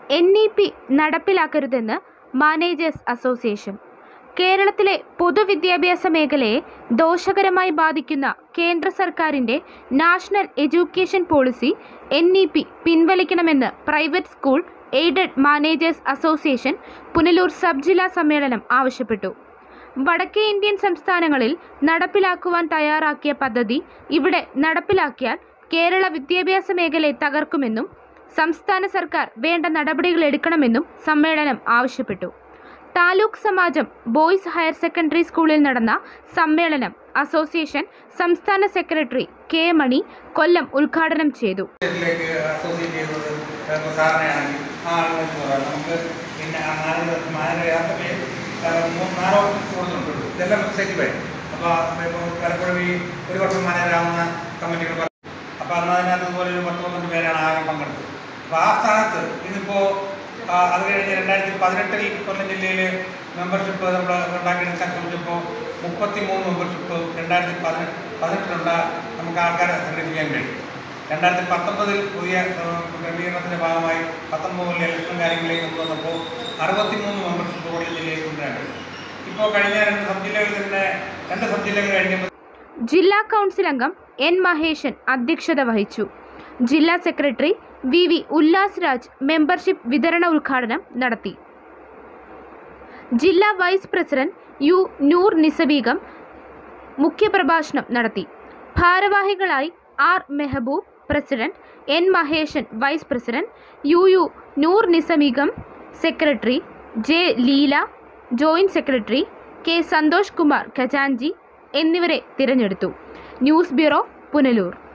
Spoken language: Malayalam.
എൻ ഇ പി നടപ്പിലാക്കരുതെന്ന് മാനേജേഴ്സ് അസോസിയേഷൻ കേരളത്തിലെ പൊതുവിദ്യാഭ്യാസ മേഖലയെ ദോഷകരമായി ബാധിക്കുന്ന കേന്ദ്ര സർക്കാരിൻ്റെ national education policy N E P പിൻവലിക്കണമെന്ന് private school aided managers association Punalur sub ജില്ലാ സമ്മേളനം ആവശ്യപ്പെട്ടു വടക്കേ ഇന്ത്യൻ സംസ്ഥാനങ്ങളിൽ നടപ്പിലാക്കുവാൻ തയ്യാറാക്കിയ പദ്ധതി ഇവിടെ നടപ്പിലാക്കിയാൽ കേരള വിദ്യാഭ്യാസ മേഖലയെ തകർക്കുമെന്നും സംസ്ഥാന സർക്കാർ വേണ്ട നടപടികൾ എടുക്കണമെന്നും സമ്മേളനം ആവശ്യപ്പെട്ടു താലൂക്ക് സമാജം ബോയ്സ് ഹയർ സെക്കൻഡറി സ്കൂളിൽ നടന്ന സമ്മേളനം അസോസിയേഷൻ സംസ്ഥാന സെക്രട്ടറി കെ മണി കൊല്ലം ഉദ്ഘാടനം ചെയ്തു ഇതിലേക്ക് അസോസിയേറ്റ് ചെയ്തത് ഇപ്പോൾ സാറിനെയാണെങ്കിൽ ആ ആളുകൾക്ക് പറയാം നമുക്ക് പിന്നെ ആ നാല് നാല് യാത്രയ്ക്ക് നാല് ഓപ്ഷൻസ് കൊടുത്തിട്ടുണ്ട് ഇതെല്ലാം വെബ്സൈറ്റിൽ വരും അപ്പോൾ ഇപ്പോൾ പലപ്പോഴും ഈ ഒരു വർഷം മാനേജരാകുന്ന കമ്മിറ്റികൾ പറയും അപ്പോൾ അന്ന് അതിനകത്ത് ഇതുപോലെ ഒരു പത്ത് പന്ത്രണ്ട് പേരാണ് ആകെ പങ്കെടുത്തത് അപ്പോൾ ആ സ്ഥാനത്ത് ഇതിപ്പോൾ അത് കഴിഞ്ഞ് രണ്ടായിരത്തി പതിനെട്ടിൽ കൊല്ലം ജില്ലയിൽ മെമ്പർഷിപ്പ് നമ്മൾ ഉണ്ടാക്കിയെടുക്കാൻ ശ്രമിച്ചപ്പോൾ മുപ്പത്തി മൂന്ന് മെമ്പർഷിപ്പ് രണ്ടായിരത്തി പതിനെട്ട് പതിനെട്ടിലുണ്ട നമുക്ക് ആൾക്കാരെ സംഘടിപ്പിക്കാൻ കഴിയും രണ്ടായിരത്തി പത്തൊമ്പതിൽ പുതിയ ഏഹ്, ക്രമീകരണത്തിൻ്റെ ഭാഗമായി പത്തൊമ്പതിൽ ഇലക്ഷൻ കാര്യങ്ങളിലേക്ക് കൊണ്ടുവന്നപ്പോൾ അറുപത്തിമൂന്ന് മെമ്പർഷിപ്പ് കൂടി ജില്ലയിൽ കൊണ്ടുവരാൻ കഴിയും ഇപ്പോൾ കഴിഞ്ഞ രണ്ട് സബ് ജില്ലകളിൽ തന്നെ രണ്ട് സബ് ജില്ലകൾ കഴിഞ്ഞപ്പോൾ ജില്ലാ കൗൺസിൽ അംഗം എൻ മഹേശൻ അധ്യക്ഷത വഹിച്ചു ജില്ലാ secretary V V Ullas Raj membership വിതരണ ഉദ്ഘാടനം നടത്തി ജില്ലാ vice president U Noor Nisabeegum മുഖ്യപ്രഭാഷണം നടത്തി ഭാരവാഹികളായി R Mehaboob president N Maheshan vice president U U Noor Nisameegum secretary J Leela joint secretary K Santhosh Kumar ഖജാൻജി എന്നിവരെ തിരഞ്ഞെടുത്തു ന്യൂസ് ബ്യൂറോ പുനലൂർ